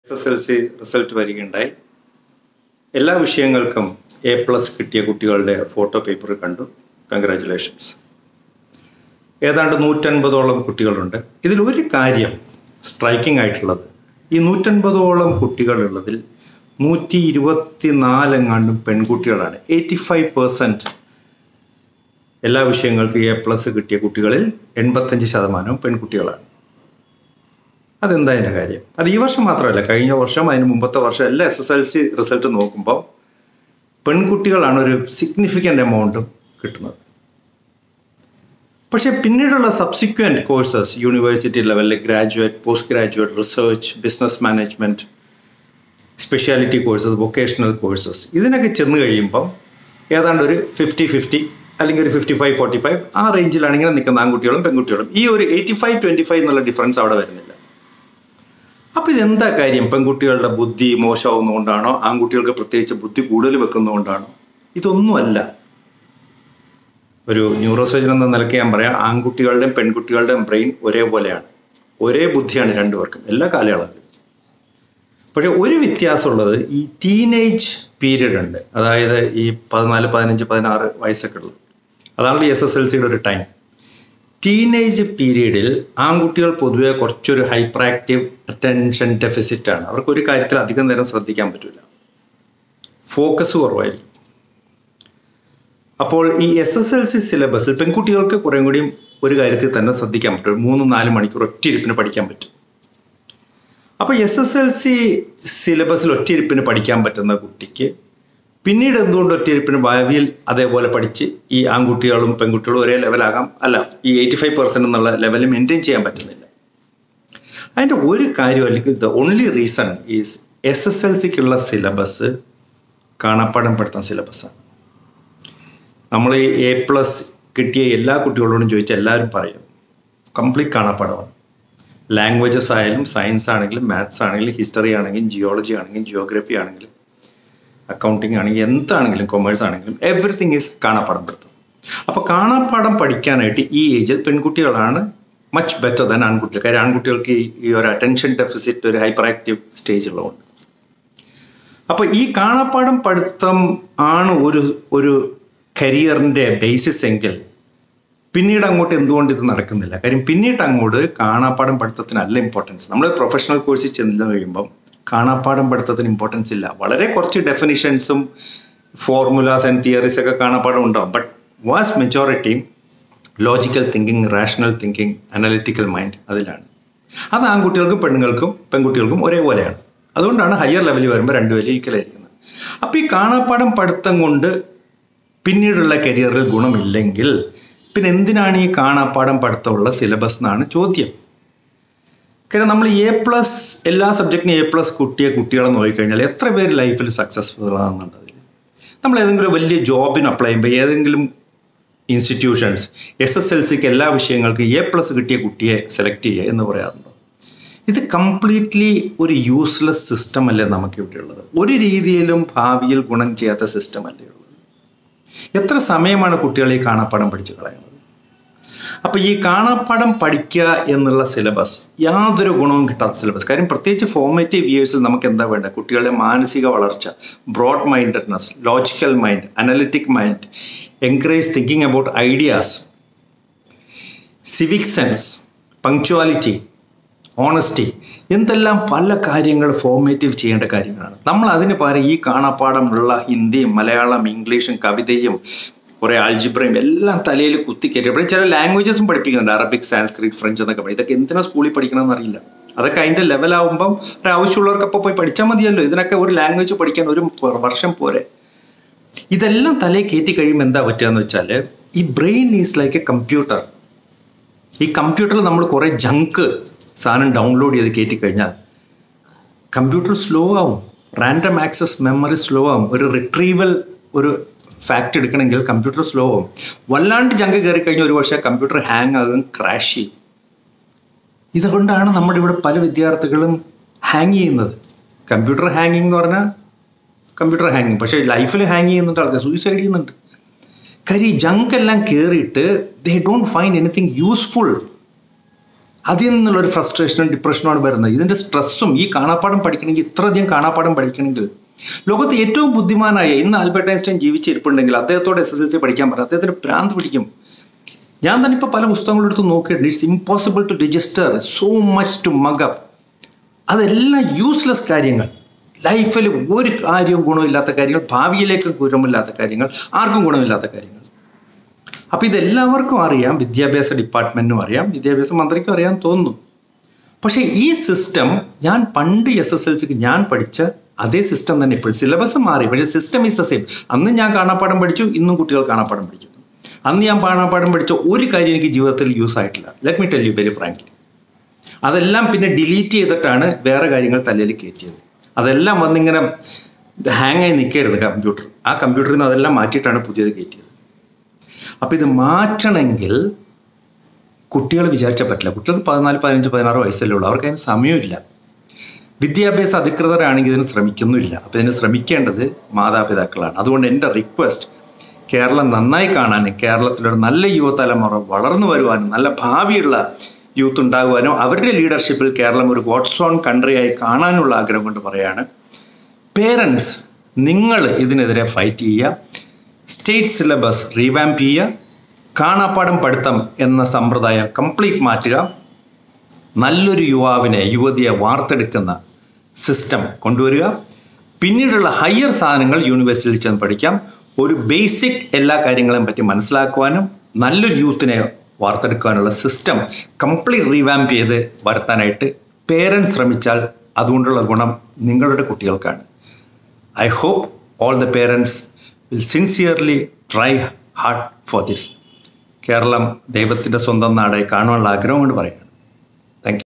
S S L C result വരികയുണ്ടായി എല്ലാ വിഷയങ്ങൾക്കും എ പ്ലസ് കിട്ടിയ കുട്ടികളുടെ ഫോട്ടോ പേപ്പർ കണ്ടു കൺഗ്രാറ്റുലേഷൻസ് ഏതാണ്ട് നൂറ്റൻപതോളം കുട്ടികളുണ്ട് ഇതിൽ ഒരു കാര്യം സ്ട്രൈക്കിംഗ് ആയിട്ടുള്ളത് ഈ നൂറ്റൻപതോളം കുട്ടികളുള്ളതിൽ നൂറ്റി ഇരുപത്തി നാലെങ്ങാണ്ടും പെൺകുട്ടികളാണ് എയ്റ്റി ഫൈവ് പെർസെൻറ്റ് എല്ലാ വിഷയങ്ങൾക്കും എ പ്ലസ് കിട്ടിയ കുട്ടികളിൽ എൺപത്തഞ്ച് ശതമാനവും പെൺകുട്ടികളാണ് അതെന്താ അതിൻ്റെ കാര്യം അത് ഈ വർഷം മാത്രമല്ല കഴിഞ്ഞ വർഷം അതിന് മുമ്പത്തെ വർഷം എല്ലാ S S L C result നോക്കുമ്പോൾ പെൺകുട്ടികളാണ് ഒരു സിഗ്നിഫിക്കൻ്റ് എമൗണ്ടും കിട്ടുന്നത് പക്ഷേ പിന്നീടുള്ള സബ്സിക്വൻറ്റ് കോഴ്സസ് യൂണിവേഴ്സിറ്റി ലെവലിൽ graduate post graduate research business management speciality courses vocational courses ഇതിനൊക്കെ ചെന്ന് കഴിയുമ്പം ഏതാണ്ട് ഒരു ഫിഫ്റ്റി ഫിഫ്റ്റി അല്ലെങ്കിൽ ഒരു ഫിഫ്റ്റി ഫൈവ് ഫോർട്ടി ഫൈവ് ആ റേഞ്ചിലാണ് ഇങ്ങനെ നിൽക്കുന്ന ആൺകുട്ടികളും പെൺകുട്ടികളും ഈ ഒരു എയ്റ്റി ഫൈവ് ട്വൻറ്റി ഫൈവ് എന്നുള്ള ഡിഫറൻസ് അവിടെ വരുന്നില്ല അപ്പോൾ ഇതെന്താ കാര്യം പെൺകുട്ടികളുടെ ബുദ്ധി മോശമാവുന്നതുകൊണ്ടാണോ ആൺകുട്ടികൾക്ക് പ്രത്യേകിച്ച് ബുദ്ധി കൂടുതൽ വെക്കുന്നതുകൊണ്ടാണോ ഇതൊന്നുമല്ല ഒരു ന്യൂറോ സർജൻ എന്ന നിലയ്ക്ക് ഞാൻ പറയാം ആൺകുട്ടികളുടെയും പെൺകുട്ടികളുടെയും ബ്രെയിൻ ഒരേപോലെയാണ് ഒരേ ബുദ്ധിയാണ് രണ്ടുപേർക്കും എല്ലാ കാലയളവിലും പക്ഷെ ഒരു വ്യത്യാസമുള്ളത് ഈ ടീനേജ് പീരീഡ് ഉണ്ട് അതായത് ഈ പതിനാല് പതിനഞ്ച് പതിനാറ് വയസ്സൊക്കെ ഉള്ളത് അതാണ് എസ് എസ് എൽ സിയുടെ ഒരു ടൈം ടീനേജ് പീരീഡിൽ ആൺകുട്ടികൾ പൊതുവെ കുറച്ചൊരു ഹൈപ്പർ ആക്റ്റീവ് അറ്റൻഷൻ ഡെഫിസിറ്റ് ആണ് അവർക്ക് ഒരു കാര്യത്തിൽ അധികം നേരം ശ്രദ്ധിക്കാൻ പറ്റില്ല ഫോക്കസ് കുറവായിരിക്കും അപ്പോൾ ഈ എസ് എസ് എൽ സി സിലബസിൽ പെൺകുട്ടികൾക്ക് കുറേ കൂടിയും ഒരു കാര്യത്തിൽ തന്നെ ശ്രദ്ധിക്കാൻ പറ്റും മൂന്ന് നാല് മണിക്കൂർ ഒറ്റയിരിപ്പിന് പഠിക്കാൻ പറ്റും അപ്പോൾ എസ് എസ് എൽ സി സിലബസിൽ ഒറ്റയിരിപ്പിന് പഠിക്കാൻ പറ്റുന്ന കുട്ടിക്ക് പിന്നീട് എന്തുകൊണ്ട് ഒറ്റയിരിപ്പിന് ഭാവിയിൽ അതേപോലെ പഠിച്ച് ഈ ആൺകുട്ടികളും പെൺകുട്ടികളും ഒരേ ലെവലാകാം അല്ല ഈ എയ്റ്റി ഫൈവ് പെർസെൻറ്റ് എന്നുള്ള ലെവൽ മെയിൻറ്റെയിൻ ചെയ്യാൻ പറ്റുന്നില്ല അതിൻ്റെ ഒരു കാര്യം അല്ലെങ്കിൽ the only reason is S S L സിക്കുള്ള സിലബസ് കാണാപ്പാടം പഠിത്തം സിലബസാണ് നമ്മൾ ഈ എ പ്ലസ് കിട്ടിയ എല്ലാ കുട്ടികളോടും ചോദിച്ചാൽ എല്ലാവരും പറയും കംപ്ലീറ്റ് കാണാപ്പാടമാണ് ലാംഗ്വേജസ് ആയാലും സയൻസ് ആണെങ്കിലും മാത്സ് ആണെങ്കിലും ഹിസ്റ്ററി ആണെങ്കിലും ജിയോളജി ആണെങ്കിലും ജിയോഗ്രഫി ആണെങ്കിലും അക്കൗണ്ടിങ് ആണെങ്കിലും എന്താണെങ്കിലും കൊമേഴ്സ് ആണെങ്കിലും എവറിത്തിങ് ഈസ് കാണാപ്പാടം പഠിത്തം അപ്പോൾ കാണാപ്പാടം പഠിക്കാനായിട്ട് ഈ ഏജിൽ പെൺകുട്ടികളാണ് മച്ച് ബെറ്റർ ദാൻ ആൺകുട്ടികൾ കാര്യം ആൺകുട്ടികൾക്ക് ഈ ഒരു അറ്റൻഷൻ ഡെഫിസിറ്റ് ഒരു ഹൈപ്പർ ആക്റ്റീവ് സ്റ്റേജ് ഉള്ളതുകൊണ്ട് അപ്പോൾ ഈ കാണാപ്പാടം പഠിത്തം ആണ് ഒരു ഒരു കരിയറിൻ്റെ ബേസിസ് എങ്കിൽ പിന്നീട് അങ്ങോട്ട് എന്തുകൊണ്ട് ഇത് നടക്കുന്നില്ല കാര്യം പിന്നീട് അങ്ങോട്ട് കാണാപ്പാടം പഠിത്തത്തിനല്ല ഇമ്പോർട്ടൻസ് നമ്മൾ പ്രൊഫഷണൽ കോഴ്സിൽ ചെന്ന് കഴിയുമ്പം കാണാപ്പാടം പഠിത്തത്തിന് ഇമ്പോർട്ടൻസ് ഇല്ല വളരെ കുറച്ച് ഡെഫിനിഷൻസും ഫോർമുലാസ് ആൻഡ് തിയറീസ് ഒക്കെ കാണാപ്പാടം ഉണ്ടാവും but was majority logical thinking rational thinking analytical mind അതിലാണ് അത് ആൺകുട്ടികൾക്കും പെണ്ണുങ്ങൾക്കും പെൺകുട്ടികൾക്കും ഒരേപോലെയാണ് അതുകൊണ്ടാണ് ഹയർ ലെവലിൽ വരുമ്പോൾ രണ്ടുപേരും ഈക്വലായിരിക്കുന്നത് അപ്പോൾ ഈ കാണാപ്പാടം പഠിത്തം കൊണ്ട് പിന്നീടുള്ള കരിയറിൽ ഗുണമില്ലെങ്കിൽ പിന്നെ എന്തിനാണ് ഈ കാണാപ്പാടം പഠിത്തമുള്ള സിലബസ് എന്നാണ് ചോദ്യം കാരണം നമ്മൾ എ പ്ലസ് എല്ലാ സബ്ജക്റ്റിനും എ പ്ലസ് കുട്ടിയെ കുട്ടികളെ നോക്കിക്കഴിഞ്ഞാൽ എത്ര പേര് ലൈഫിൽ സക്സസ്ഫുൾ ആണെന്നുള്ളത് നമ്മൾ ഏതെങ്കിലും വലിയ ജോബിന് അപ്ലൈ ചെയ്യുമ്പോൾ ഏതെങ്കിലും ഇൻസ്റ്റിറ്റ്യൂഷൻസ് എസ് എസ് എൽ സിക്ക് എല്ലാ വിഷയങ്ങൾക്കും എ പ്ലസ് കിട്ടിയ കുട്ടിയെ സെലക്ട് ചെയ്യുക എന്ന് പറയാറുണ്ടോ ഇത് കംപ്ലീറ്റ്ലി ഒരു യൂസ്ലെസ് സിസ്റ്റം അല്ലേ നമുക്കിവിടെ ഉള്ളത് ഒരു രീതിയിലും ഭാവിയിൽ ഗുണം ചെയ്യാത്ത സിസ്റ്റം അല്ലേ ഉള്ളത് എത്ര സമയമാണ് കുട്ടികൾ ഈ കാണാപ്പാടം പഠിച്ചു കളയുന്നത് അപ്പോൾ ഈ കാണാപ്പാടം പഠിക്കുക എന്നുള്ള സിലബസ് യാതൊരു ഗുണവും കിട്ടാത്ത സിലബസ് കാര്യം പ്രത്യേകിച്ച് ഫോർമേറ്റീവ് ഇയേഴ്സിൽ നമുക്ക് എന്താ വേണ്ടത് കുട്ടികളുടെ മാനസിക വളർച്ച broad mindedness logical mind analytic mind encourage thinking about ideas civic sense punctuality honesty എന്തെല്ലാം പല കാര്യങ്ങൾ ഫോർമേറ്റീവ് ചെയ്യേണ്ട കാര്യങ്ങളാണ് നമ്മൾ അതിന് പകരം ഈ കാണാപ്പാടമുള്ള ഹിന്ദിയും മലയാളം ഇംഗ്ലീഷും കവിതയും കുറേ ആൾജിബ്രയും എല്ലാം തലയിൽ കുത്തിക്കയറ്റി അപ്പോൾ ചില ലാംഗ്വേജസും പഠിപ്പിക്കുന്നുണ്ട് അറബിക് സാൻസ്ക്രിറ്റ് ഫ്രഞ്ച് എന്നൊക്കെ പറയും ഇതൊക്കെ എന്തിനാ സ്കൂളിൽ പഠിക്കണമെന്ന് അറിയില്ല അതൊക്കെ അതിൻ്റെ ലെവലാവുമ്പം ഒരു ആവശ്യമുള്ളവർക്കപ്പോൾ പോയി പഠിച്ചാൽ മതിയല്ലോ ഇതിനൊക്കെ ഒരു ലാംഗ്വേജ് പഠിക്കാൻ ഒരു വർഷം പോരെ ഇതെല്ലാം തലയിൽ കയറ്റി കഴിയുമ്പോൾ എന്താ പറ്റുക എന്ന് വെച്ചാൽ ഈ brain is like a computer ഈ കമ്പ്യൂട്ടറിൽ നമ്മൾ കുറേ ജങ്ക് സാധനം ഡൗൺലോഡ് ചെയ്ത് കയറ്റി കഴിഞ്ഞാൽ കമ്പ്യൂട്ടർ സ്ലോ ആവും റാൻഡം ആക്സസ് മെമ്മറി സ്ലോ ആവും ഒരു റിട്രീവൽ ഒരു ഫാക്റ്റ് എടുക്കണമെങ്കിൽ കമ്പ്യൂട്ടർ സ്ലോ ആവും വല്ലാണ്ട് ജങ്ക് കയറി കഴിഞ്ഞാൽ ഒരു പക്ഷേ കമ്പ്യൂട്ടർ ഹാങ് ആകും ക്രാഷ് ചെയ്യും ഇതുകൊണ്ടാണ് നമ്മുടെ ഇവിടെ പല വിദ്യാർത്ഥികളും ഹാങ് ചെയ്യുന്നത് കമ്പ്യൂട്ടർ ഹാങ്ങിങ് എന്ന് പറഞ്ഞാൽ കമ്പ്യൂട്ടർ ഹാങ്ങിങ് പക്ഷേ ലൈഫിൽ ഹാങ് ചെയ്യുന്നുണ്ട് ആൾക്കാർ സൂയിസൈഡ് ചെയ്യുന്നുണ്ട് കാര്യം ഈ ജങ്ക് എല്ലാം കയറിയിട്ട് they don't find anything useful അതിൽ നിന്നുള്ളൊരു ഫ്രസ്ട്രേഷനും ഡിപ്രഷനുമാണ് വരുന്നത് ഇതിൻ്റെ സ്ട്രെസ്സും ഈ കാണാപ്പാടം പഠിക്കണമെങ്കിൽ ഇത്രയധികം കാണാപ്പാടം പഠിക്കണമെങ്കിൽ ലോകത്ത് ഏറ്റവും ബുദ്ധിമാനായ ഇന്ന് ആൽബർട്ട് ഐൻസ്റ്റൈൻ ജീവിച്ചിരിപ്പുണ്ടെങ്കിൽ അദ്ദേഹത്തോട് എസ് എസ് എൽ സി പഠിക്കാൻ പറയാം അദ്ദേഹത്തിന് ഭ്രാന്ത് പിടിക്കും ഞാൻ തന്നെ ഇപ്പോൾ പല പുസ്തകങ്ങളെടുത്ത് നോക്കിയിട്ടുണ്ട് it's impossible to register so much to mug up അതെല്ലാം യൂസ്ലെസ് കാര്യങ്ങൾ ലൈഫിൽ ഒരു കാര്യവും ഗുണമില്ലാത്ത കാര്യങ്ങൾ ഭാവിയിലേക്ക് ഗുണമില്ലാത്ത കാര്യങ്ങൾ ആർക്കും ഗുണമില്ലാത്ത കാര്യങ്ങൾ അപ്പോൾ ഇതെല്ലാവർക്കും അറിയാം വിദ്യാഭ്യാസ ഡിപ്പാർട്ട്മെൻറ്റിനും അറിയാം വിദ്യാഭ്യാസ മന്ത്രിക്കും അറിയാൻ തോന്നുന്നു പക്ഷേ ഈ സിസ്റ്റം ഞാൻ പണ്ട് എസ് എസ് എൽ സിക്ക് ഞാൻ പഠിച്ച അതേ സിസ്റ്റം തന്നെ ഇപ്പോൾ സിലബസ് മാറി പക്ഷേ സിസ്റ്റം ഈസ് ദ സെയിം അന്ന് ഞാൻ കാണാപ്പാടം പഠിച്ചു ഇന്നും കുട്ടികൾ കാണാപ്പാടം പഠിക്കുന്നു അന്ന് ഞാൻ കാണാപ്പാടം പഠിച്ച ഒരു കാര്യം എനിക്ക് ജീവിതത്തിൽ യൂസ് ആയിട്ടില്ല let me tell you very frankly അതെല്ലാം പിന്നെ ഡിലീറ്റ് ചെയ്തിട്ടാണ് വേറെ കാര്യങ്ങൾ തലയിൽ കയറ്റിയത് അതെല്ലാം വന്നിങ്ങനെ ഹാങ് ആയി നിൽക്കരുത് കമ്പ്യൂട്ടർ ആ കമ്പ്യൂട്ടറിൽ നിന്ന് അതെല്ലാം മാറ്റിയിട്ടാണ് പുതിയത് കയറ്റിയത് അപ്പോൾ ഇത് മാറ്റണമെങ്കിൽ കുട്ടികൾ വിചാരിച്ചാൽ പറ്റില്ല കുട്ടികൾക്ക് പതിനാല് പതിനഞ്ച് പതിനാറ് വയസ്സല്ലേ ഉള്ളൂ അവർക്ക് അതിന് സമയമില്ല വിദ്യാഭ്യാസ അധികൃതരാണെങ്കിൽ ഇതിന് ശ്രമിക്കുന്നുമില്ല അപ്പോൾ ഇതിന് ശ്രമിക്കേണ്ടത് മാതാപിതാക്കളാണ് അതുകൊണ്ട് എൻ്റെ റിക്വസ്റ്റ് കേരളം നന്നായി കാണാനും കേരളത്തിലൊരു നല്ല യുവതലമുറ വളർന്നു വരുവാനും നല്ല ഭാവിയുള്ള യൂത്ത് ഉണ്ടാകുവാനും അവരുടെ ലീഡർഷിപ്പിൽ കേരളം ഒരു ഗോഡ്സ് ഓൺ കൺട്രിയായി കാണാനുള്ള ആഗ്രഹം കൊണ്ട് പറയാണ് പേരൻസ് നിങ്ങൾ ഇതിനെതിരെ ഫൈറ്റ് ചെയ്യുക സ്റ്റേറ്റ് സിലബസ് റീവാമ്പ് ചെയ്യുക കാണാപ്പാടം പഠിത്തം എന്ന സമ്പ്രദായം കംപ്ലീറ്റ് മാറ്റുക നല്ലൊരു യുവാവിനെ യുവതിയെ വാർത്തെടുക്കുന്ന സിസ്റ്റം കൊണ്ടുവരിക പിന്നീടുള്ള ഹയർ സാധനങ്ങൾ യൂണിവേഴ്സിറ്റിയിൽ ചെന്ന് പഠിക്കാം ഒരു ബേസിക് എല്ലാ കാര്യങ്ങളെയും പറ്റി മനസ്സിലാക്കുവാനും നല്ലൊരു യൂത്തിനെ വാർത്തെടുക്കാനുള്ള സിസ്റ്റം കംപ്ലീറ്റ് റീവാമ്പ് ചെയ്ത് വരുത്താനായിട്ട് പേരൻസ് ശ്രമിച്ചാൽ അതുകൊണ്ടുള്ള ഗുണം നിങ്ങളുടെ കുട്ടികൾക്കാണ് I hope all the parents will sincerely try hard for this Kerala ദൈവത്തിൻ്റെ സ്വന്തം നാടായി കാണുവാനുള്ള ആഗ്രഹം കൊണ്ട് പറയുകയാണ്